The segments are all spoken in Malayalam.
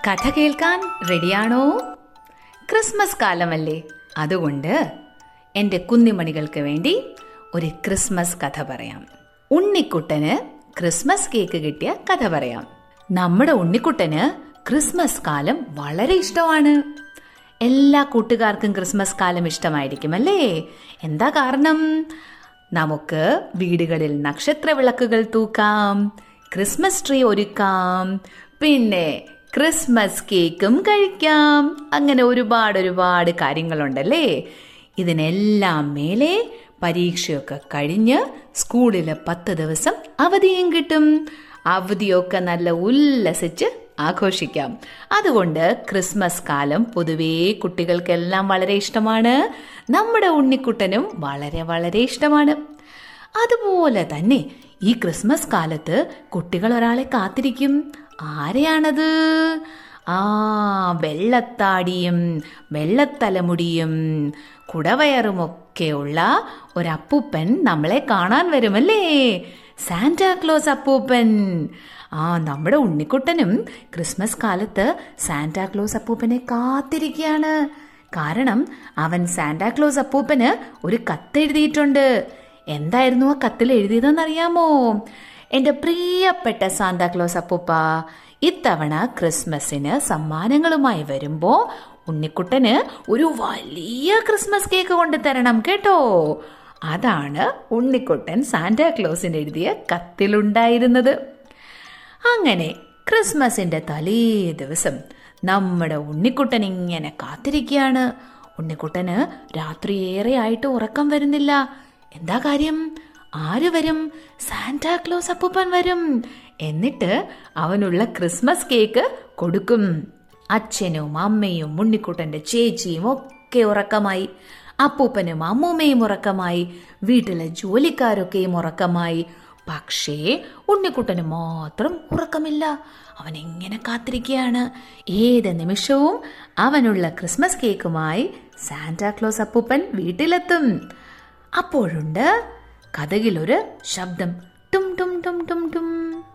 കഥ കേൾക്കാൻ റെഡിയാണോ ക്രിസ്മസ് കാലമല്ലേ അതുകൊണ്ട് എൻ്റെ കുന്നിമണികൾക്ക് വേണ്ടി ഒരു ക്രിസ്മസ് കഥ പറയാം ഉണ്ണിക്കുട്ടന് ക്രിസ്മസ് കേക്ക് കിട്ടിയ കഥ പറയാം നമ്മുടെ ഉണ്ണിക്കുട്ടന് ക്രിസ്മസ് കാലം വളരെ ഇഷ്ടമാണ് എല്ലാ കൂട്ടുകാർക്കും ക്രിസ്മസ് കാലം ഇഷ്ടമായിരിക്കും അല്ലേ എന്താ കാരണം നമുക്ക് വീടുകളിൽ നക്ഷത്ര വിളക്കുകൾ തൂക്കാം ക്രിസ്മസ് ട്രീ ഒരുക്കാം പിന്നെ ക്രിസ്മസ് കേക്കും കഴിക്കാം അങ്ങനെ ഒരുപാട് ഒരുപാട് കാര്യങ്ങളുണ്ടല്ലേ ഇതിനെല്ലാം മേലെ പരീക്ഷയൊക്കെ കഴിഞ്ഞ് സ്കൂളില് പത്ത് ദിവസം അവധിയും കിട്ടും അവധിയൊക്കെ നല്ല ഉല്ലസിച്ച് ആഘോഷിക്കാം അതുകൊണ്ട് ക്രിസ്മസ് കാലം പൊതുവേ കുട്ടികൾക്കെല്ലാം വളരെ ഇഷ്ടമാണ് നമ്മുടെ ഉണ്ണിക്കുട്ടനും വളരെ വളരെ ഇഷ്ടമാണ് അതുപോലെ തന്നെ ഈ ക്രിസ്മസ് കാലത്ത് കുട്ടികൾ ഒരാളെ കാത്തിരിക്കും ആരെയാണത് ആ വെള്ളത്താടിയും വെള്ളത്തലമുടിയും കുടവയറുമൊക്കെയുള്ള ഒരപ്പൂപ്പൻ നമ്മളെ കാണാൻ വരുമല്ലേ സാന്റാക്ലോസ് അപ്പൂപ്പൻ ആ നമ്മുടെ ഉണ്ണിക്കുട്ടനും ക്രിസ്മസ് കാലത്ത് സാന്റാക്ലോസ് അപ്പൂപ്പനെ കാത്തിരിക്കുകയാണ് കാരണം അവൻ സാന്റാക്ലോസ് അപ്പൂപ്പന് ഒരു കത്തെഴുതിയിട്ടുണ്ട് എന്തായിരുന്നു ആ കത്തിൽ എഴുതിയതെന്നറിയാമോ എൻ്റെ പ്രിയപ്പെട്ട സാന്താക്ലോസ് അപ്പൂപ്പ ഇത്തവണ ക്രിസ്മസിന് സമ്മാനങ്ങളുമായി വരുമ്പോ ഉണ്ണിക്കുട്ടന് ഒരു വലിയ ക്രിസ്മസ് കേക്ക് കൊണ്ടു തരണം കേട്ടോ അതാണ് ഉണ്ണിക്കുട്ടൻ സാന്റാക്ലോസിന് എഴുതിയ കത്തിലുണ്ടായിരുന്നത് അങ്ങനെ ക്രിസ്മസിന്റെ തലേ ദിവസം നമ്മുടെ ഉണ്ണിക്കുട്ടൻ ഇങ്ങനെ കാത്തിരിക്കുകയാണ് ഉണ്ണിക്കുട്ടന് രാത്രി ഏറെ ആയിട്ട് ഉറക്കം വരുന്നില്ല എന്താ കാര്യം ആര് വരും സാന്റാക്ലോസ് അപ്പൂപ്പൻ വരും എന്നിട്ട് അവനുള്ള ക്രിസ്മസ് കേക്ക് കൊടുക്കും അച്ഛനും അമ്മയും ഉണ്ണിക്കുട്ടന്റെ ചേച്ചിയും ഒക്കെ ഉറക്കമായി അപ്പൂപ്പനും അമ്മൂമ്മയും ഉറക്കമായി വീട്ടിലെ ജോലിക്കാരൊക്കെയും ഉറക്കമായി പക്ഷേ ഉണ്ണിക്കുട്ടന് മാത്രം ഉറക്കമില്ല അവൻ എങ്ങനെ കാത്തിരിക്കുകയാണ് ഏത് നിമിഷവും അവനുള്ള ക്രിസ്മസ് കേക്കുമായി സാന്റാക്ലോസ് അപ്പൂപ്പൻ വീട്ടിലെത്തും അപ്പോഴുണ്ട് കഥകിലൊരു ശബ്ദം ടും ടും ടും ടും ടും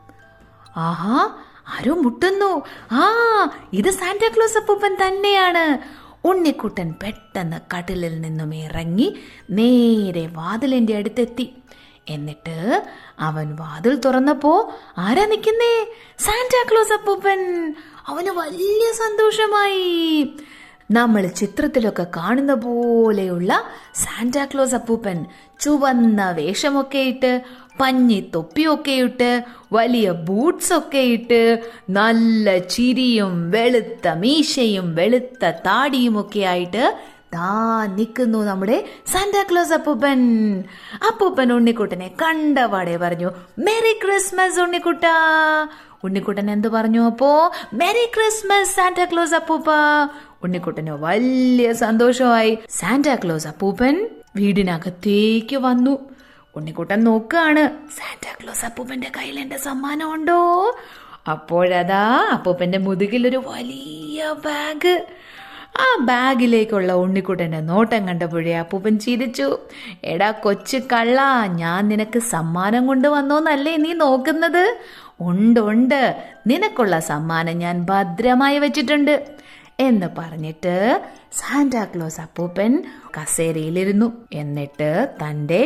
ആഹാ ആരോ മുട്ടുന്നു ആ ഇത് സാന്റാക്ലോസ് അപ്പൂപ്പൻ തന്നെയാണ് ഉണ്ണിക്കുട്ടൻ പെട്ടെന്ന് കട്ടിലിൽ നിന്നും ഇറങ്ങി നേരെ വാതിലിന്റെ അടുത്തെത്തി എന്നിട്ട് അവൻ വാതിൽ തുറന്നപ്പോ ആരാ നിൽക്കുന്നേ സാന്റാക്ലോസ് അപ്പൂപ്പൻ അവന് വലിയ സന്തോഷമായി നമ്മൾ ചിത്രത്തിലൊക്കെ കാണുന്ന പോലെയുള്ള സാന്റാക്ലോസ് അപ്പൂപ്പൻ ചുവന്ന വേഷമൊക്കെ ഇട്ട് പഞ്ഞി തൊപ്പിയൊക്കെ ഇട്ട് വലിയ ബൂട്ട്സ് ഒക്കെ ഇട്ട് നല്ല ചിരിയും വെളുത്ത മീശയും വെളുത്ത താടിയും ഒക്കെ ആയിട്ട് ദാ നിൽക്കുന്നു നമ്മുടെ സാന്റാക്ലോസ് അപ്പൂപ്പൻ അപ്പൂപ്പൻ ഉണ്ണിക്കുട്ടനെ കണ്ടപാടെ പറഞ്ഞു മെറി ക്രിസ്മസ് ഉണ്ണിക്കുട്ട ഉണ്ണിക്കുട്ടൻ എന്ത് പറഞ്ഞു അപ്പോ മെറി ക്രിസ്മസ് സാന്റാക്ലോസ് അപ്പൂപ്പ ഉണ്ണിക്കുട്ടന് വലിയ സന്തോഷമായി സാന്റാക്ലോസ് അപ്പൂപ്പൻ വീടിനകത്തേക്ക് വന്നു ഉണ്ണിക്കുട്ടൻ നോക്കുകയാണ് സാന്റാക്ലോസ് അപ്പൂപ്പന്റെ കയ്യിൽ എന്റെ സമ്മാനം ഉണ്ടോ അപ്പോഴതാ അപ്പൂപ്പന്റെ മുതുകിൽ ഒരു വലിയ ബാഗ് ആ ബാഗിലേക്കുള്ള ഉണ്ണിക്കുട്ടന്റെ നോട്ടം കണ്ടപ്പോഴേ അപ്പൂപ്പൻ ചിരിച്ചു എടാ കൊച്ചു കള്ള ഞാൻ നിനക്ക് സമ്മാനം കൊണ്ടുവന്നോന്നല്ലേ നീ നോക്കുന്നത് ഉണ്ട് ഉണ്ട് നിനക്കുള്ള സമ്മാനം ഞാൻ ഭദ്രമായി വെച്ചിട്ടുണ്ട് എന്ന് പറഞ്ഞിട്ട് സാന്റാക്ലോസ് അപ്പൂപ്പൻ കസേരയിലിരുന്നു എന്നിട്ട് തന്റെ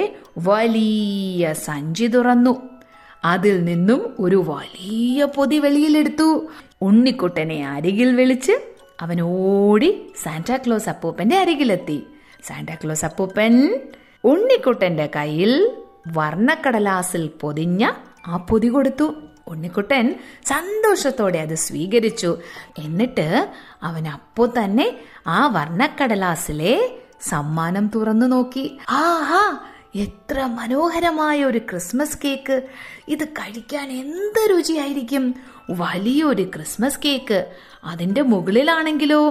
വലിയ സഞ്ചി തുറന്നു അതിൽ നിന്നും ഒരു വലിയ പൊതി വെളിയിലെടുത്തു ഉണ്ണിക്കുട്ടനെ അരികിൽ വിളിച്ച് അവൻ ഓടി സാന്റാക്ലോസ് അപ്പൂപ്പന്റെ അരികിലെത്തി സാന്റാക്ലോസ് അപ്പൂപ്പൻ ഉണ്ണിക്കുട്ടന്റെ കയ്യിൽ വർണ്ണക്കടലാസിൽ പൊതിഞ്ഞ ആ പൊതി കൊടുത്തു ഉണ്ണിക്കുട്ടൻ സന്തോഷത്തോടെ അത് സ്വീകരിച്ചു എന്നിട്ട് അവൻ അപ്പോ തന്നെ ആ വർണ്ണക്കടലാസിലെ സമ്മാനം തുറന്നു നോക്കി ആഹാ എത്ര മനോഹരമായ ഒരു ക്രിസ്മസ് കേക്ക് ഇത് കഴിക്കാൻ എന്ത് രുചിയായിരിക്കും വലിയൊരു ക്രിസ്മസ് കേക്ക് അതിന്റെ മുകളിലാണെങ്കിലോ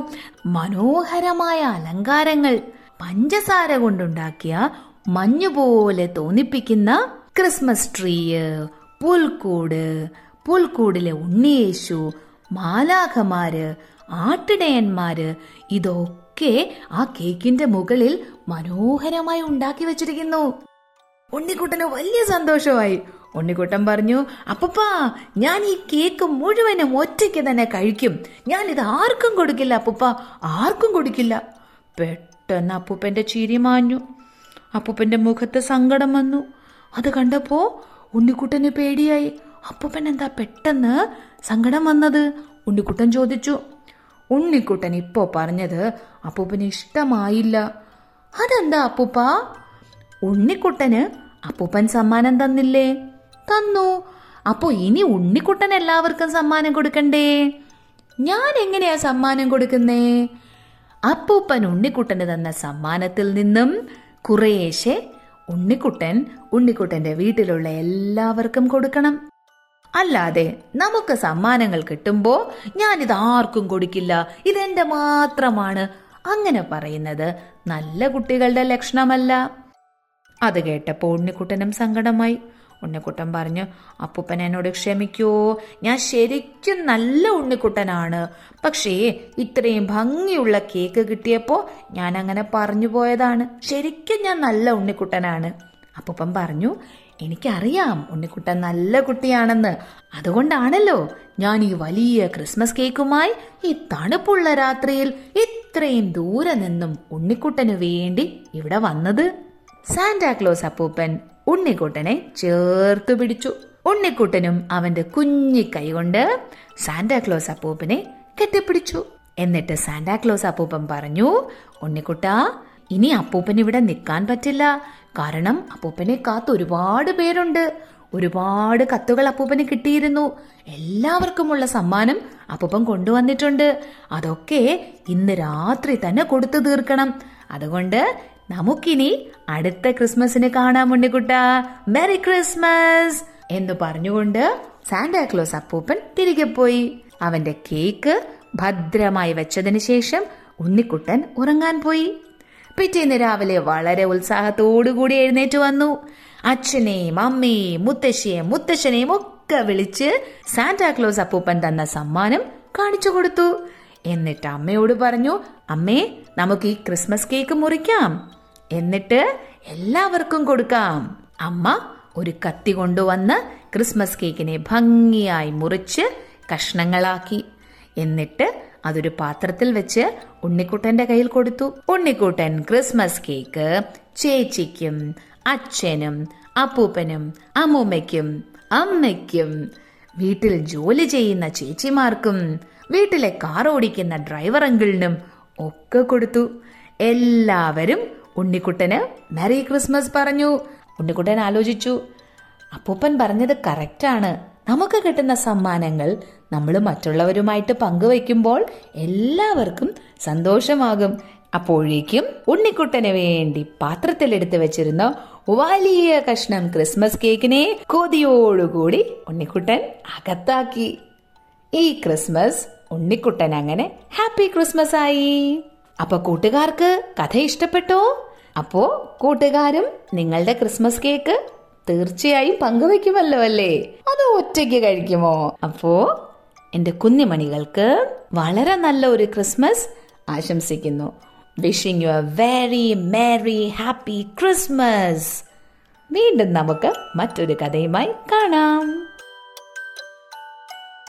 മനോഹരമായ അലങ്കാരങ്ങൾ പഞ്ചസാര കൊണ്ടുണ്ടാക്കിയ മഞ്ഞുപോലെ തോന്നിപ്പിക്കുന്ന ക്രിസ്മസ് ട്രീ പുൽക്കൂട് പുൽക്കൂടിലെ ഉണ്ണിയേശു മാലാഖമാര് ആട്ടിടയന്മാര് ഇതൊക്കെ ആ കേക്കിന്റെ മുകളിൽ മനോഹരമായി ഉണ്ടാക്കി വെച്ചിരിക്കുന്നു ഉണ്ണിക്കുട്ടന് വലിയ സന്തോഷമായി ഉണ്ണിക്കുട്ടൻ പറഞ്ഞു അപ്പപ്പാ ഞാൻ ഈ കേക്ക് മുഴുവനും ഒറ്റയ്ക്ക് തന്നെ കഴിക്കും ഞാൻ ഇത് ആർക്കും കൊടുക്കില്ല അപ്പൂപ്പ ആർക്കും കൊടുക്കില്ല പെട്ടെന്ന് അപ്പൂപ്പന്റെ ചിരി മാഞ്ഞു അപ്പൂപ്പന്റെ മുഖത്ത് സങ്കടം വന്നു അത് കണ്ടപ്പോ ഉണ്ണിക്കുട്ടന് പേടിയായി അപ്പൂപ്പൻ എന്താ പെട്ടെന്ന് സങ്കടം വന്നത് ഉണ്ണിക്കുട്ടൻ ചോദിച്ചു ഉണ്ണിക്കുട്ടൻ ഇപ്പോ പറഞ്ഞത് അപ്പൂപ്പന് ഇഷ്ടമായില്ല അതെന്താ അപ്പൂപ്പ ഉണ്ണിക്കുട്ടന് അപ്പൂപ്പൻ സമ്മാനം തന്നില്ലേ തന്നു അപ്പോ ഇനി ഉണ്ണിക്കുട്ടൻ എല്ലാവർക്കും സമ്മാനം കൊടുക്കണ്ടേ ഞാൻ എങ്ങനെയാ സമ്മാനം കൊടുക്കുന്നേ അപ്പൂപ്പൻ ഉണ്ണിക്കുട്ടന് തന്ന സമ്മാനത്തിൽ നിന്നും കുറേശ്ശെ ഉണ്ണിക്കുട്ടൻ ഉണ്ണിക്കുട്ടന്റെ വീട്ടിലുള്ള എല്ലാവർക്കും കൊടുക്കണം അല്ലാതെ നമുക്ക് സമ്മാനങ്ങൾ കിട്ടുമ്പോ ഞാനിത് ആർക്കും കൊടുക്കില്ല ഇതെന്റെ മാത്രമാണ് അങ്ങനെ പറയുന്നത് നല്ല കുട്ടികളുടെ ലക്ഷണമല്ല അത് കേട്ടപ്പോ ഉണ്ണിക്കുട്ടനും സങ്കടമായി ഉണ്ണിക്കുട്ടൻ പറഞ്ഞു അപ്പൂപ്പൻ എന്നോട് ക്ഷമിക്കോ ഞാൻ ശരിക്കും നല്ല ഉണ്ണിക്കുട്ടനാണ് പക്ഷേ ഇത്രയും ഭംഗിയുള്ള കേക്ക് കിട്ടിയപ്പോ ഞാൻ അങ്ങനെ പറഞ്ഞു പോയതാണ് ശരിക്കും ഞാൻ നല്ല ഉണ്ണിക്കുട്ടനാണ് അപ്പൂപ്പൻ പറഞ്ഞു എനിക്കറിയാം ഉണ്ണിക്കുട്ടൻ നല്ല കുട്ടിയാണെന്ന് അതുകൊണ്ടാണല്ലോ ഞാൻ ഈ വലിയ ക്രിസ്മസ് കേക്കുമായി ഈ തണുപ്പുള്ള രാത്രിയിൽ ഇത്രയും ദൂരെ നിന്നും ഉണ്ണിക്കുട്ടനു വേണ്ടി ഇവിടെ വന്നത് സാന്റാക്ലോസ് അപ്പൂപ്പൻ ഉണ്ണിക്കുട്ടനെ ചേർത്തു പിടിച്ചു ഉണ്ണിക്കുട്ടനും അവന്റെ കുഞ്ഞി കൈകൊണ്ട് സാന്റാക്ലോസ് അപ്പൂപ്പനെ കെട്ടിപ്പിടിച്ചു എന്നിട്ട് സാന്റാക്ലോസ് അപ്പൂപ്പൻ പറഞ്ഞു ഉണ്ണിക്കുട്ട ഇനി അപ്പൂപ്പൻ ഇവിടെ നിൽക്കാൻ പറ്റില്ല കാരണം അപ്പൂപ്പനെ കാത്ത് ഒരുപാട് പേരുണ്ട് ഒരുപാട് കത്തുകൾ അപ്പൂപ്പന് കിട്ടിയിരുന്നു എല്ലാവർക്കുമുള്ള സമ്മാനം അപ്പൂപ്പൻ കൊണ്ടുവന്നിട്ടുണ്ട് അതൊക്കെ ഇന്ന് രാത്രി തന്നെ കൊടുത്തു തീർക്കണം അതുകൊണ്ട് നമുക്കിനി അടുത്ത ക്രിസ്മസിന് കാണാം ഉണ്ണിക്കുട്ട മെറി ക്രിസ്മസ് എന്ന് പറഞ്ഞുകൊണ്ട് സാന്റാക്ലോസ് അപ്പൂപ്പൻ തിരികെ പോയി അവന്റെ കേക്ക് ഭദ്രമായി വെച്ചതിന് ശേഷം ഉണ്ണിക്കുട്ടൻ ഉറങ്ങാൻ പോയി പിറ്റേന്ന് രാവിലെ വളരെ ഉത്സാഹത്തോടുകൂടി എഴുന്നേറ്റ് വന്നു അച്ഛനെയും അമ്മയെയും മുത്തശ്ശിയെയും മുത്തശ്ശനെയും ഒക്കെ വിളിച്ച് സാന്റാക്ലോസ് അപ്പൂപ്പൻ തന്ന സമ്മാനം കാണിച്ചു കൊടുത്തു എന്നിട്ട് അമ്മയോട് പറഞ്ഞു അമ്മേ നമുക്ക് ഈ ക്രിസ്മസ് കേക്ക് മുറിക്കാം എന്നിട്ട് എല്ലാവർക്കും കൊടുക്കാം അമ്മ ഒരു കത്തി കൊണ്ടുവന്ന് ക്രിസ്മസ് കേക്കിനെ ഭംഗിയായി മുറിച്ച് കഷ്ണങ്ങളാക്കി എന്നിട്ട് അതൊരു പാത്രത്തിൽ വെച്ച് ഉണ്ണിക്കുട്ടന്റെ കയ്യിൽ കൊടുത്തു ഉണ്ണിക്കുട്ടൻ ക്രിസ്മസ് കേക്ക് ചേച്ചിക്കും അച്ഛനും അപ്പൂപ്പനും അമ്മൂമ്മയ്ക്കും അമ്മയ്ക്കും വീട്ടിൽ ജോലി ചെയ്യുന്ന ചേച്ചിമാർക്കും വീട്ടിലെ കാർ ഓടിക്കുന്ന ഡ്രൈവർ അങ്കിളിനും ഒക്കെ കൊടുത്തു എല്ലാവരും ഉണ്ണിക്കുട്ടന് മെറി ക്രിസ്മസ് പറഞ്ഞു ഉണ്ണിക്കുട്ടൻ ആലോചിച്ചു അപ്പൂപ്പൻ പറഞ്ഞത് കറക്റ്റാണ് നമുക്ക് കിട്ടുന്ന സമ്മാനങ്ങൾ നമ്മൾ മറ്റുള്ളവരുമായിട്ട് പങ്കുവയ്ക്കുമ്പോൾ എല്ലാവർക്കും സന്തോഷമാകും അപ്പോഴേക്കും ഉണ്ണിക്കുട്ടന് വേണ്ടി പാത്രത്തിൽ എടുത്തു വെച്ചിരുന്ന വലിയ കഷ്ണം ക്രിസ്മസ് കേക്കിനെ കൊതിയോടുകൂടി ഉണ്ണിക്കുട്ടൻ അകത്താക്കി ഈ ക്രിസ്മസ് ഉണ്ണിക്കുട്ടൻ അങ്ങനെ ഹാപ്പി ക്രിസ്മസ് ആയി അപ്പൊ കൂട്ടുകാർക്ക് കഥ ഇഷ്ടപ്പെട്ടോ അപ്പോ കൂട്ടുകാരും നിങ്ങളുടെ ക്രിസ്മസ് കേക്ക് തീർച്ചയായും പങ്കുവെക്കുമല്ലോ അല്ലേ അതോ ഒറ്റയ്ക്ക് കഴിക്കുമോ അപ്പോ എന്റെ കുഞ്ഞുമണികൾക്ക് വളരെ നല്ല ഒരു ക്രിസ്മസ് ആശംസിക്കുന്നു wishing you a very merry happy Christmas വീണ്ടും നമുക്ക് മറ്റൊരു കഥയുമായി കാണാം